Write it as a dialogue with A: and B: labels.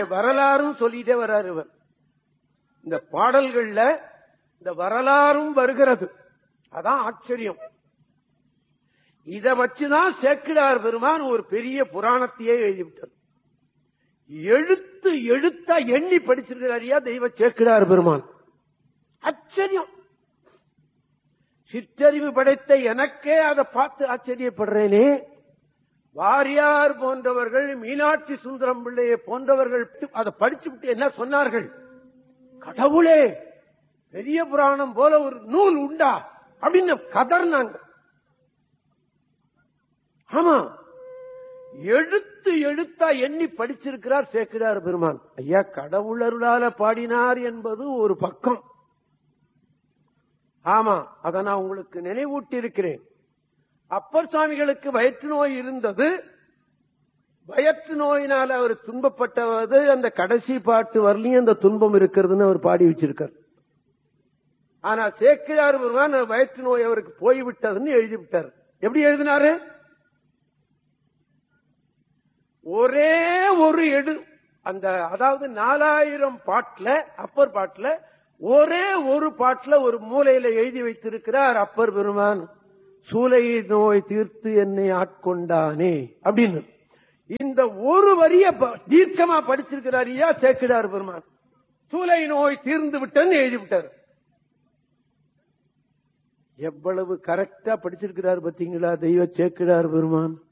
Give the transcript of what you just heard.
A: வரலாறும் சொல்லிட்டே வர்றாரு இவர் இந்த பாடல்கள்ல இந்த வரலாறும் வருகிறது அதான் ஆச்சரியம் இத வச்சுதான் சேக்கிடார் பெருமான் ஒரு பெரிய புராணத்தையே எழுதிவிட்டார் எழுத்து எழுத்தா எண்ணி படிச்சிருக்கிறாரியா தெய்வ சேக்கிடார் பெருமான் ஆச்சரியம் சிற்றறிவு படைத்த எனக்கே அதை பார்த்து ஆச்சரியப்படுறேனே வாரியார் போன்றவர்கள் மீனாட்சி சுந்தரம் பிள்ளையை போன்றவர்கள் அதை படிச்சு விட்டு என்ன சொன்னார்கள் கடவுளே பெரிய புராணம் போல ஒரு நூல் உண்டா அப்படின்னு கதர்னாங்க ஆமா எழுத்து எழுத்தா எண்ணி படிச்சிருக்கிறார் சேக்கிரார் பெருமான் ஐயா கடவுளருளால பாடினார் என்பது ஒரு பக்கம் ஆமா அதை நான் உங்களுக்கு நினைவூட்டி இருக்கிறேன் அப்பர் சுவாமிகளுக்கு வயிற்று நோய் இருந்தது வயிற்று நோயினால அவர் துன்பப்பட்டவது அந்த கடைசி பாட்டு வரலையும் அந்த துன்பம் இருக்கிறதுன்னு அவர் பாடி வச்சிருக்கார் ஆனா சேக்கிரார் பெருமான் வயிற்று நோய் அவருக்கு போய்விட்டதுன்னு எழுதிவிட்டார் எப்படி எழுதினாரு ஒரே ஒரு எடு அந்த அதாவது நாலாயிரம் பாட்டுல அப்பர் பாட்டுல ஒரே ஒரு பாட்டுல ஒரு மூலையில எழுதி வைத்திருக்கிறார் அப்பர் பெருமான் சூலை நோய் தீர்த்து என்னை ஆட்கொண்டானே அப்படின்னு இந்த ஒரு வரிய ப- தீர்க்கமா படிச்சிருக்கிறார் ஐயா சேக்கிடார் பெருமான் சூலை நோய் தீர்ந்து விட்டன்னு எழுதி விட்டார் எவ்வளவு கரெக்டா படிச்சிருக்கிறார் பாத்தீங்களா தெய்வ சேக்கிடார் பெருமான்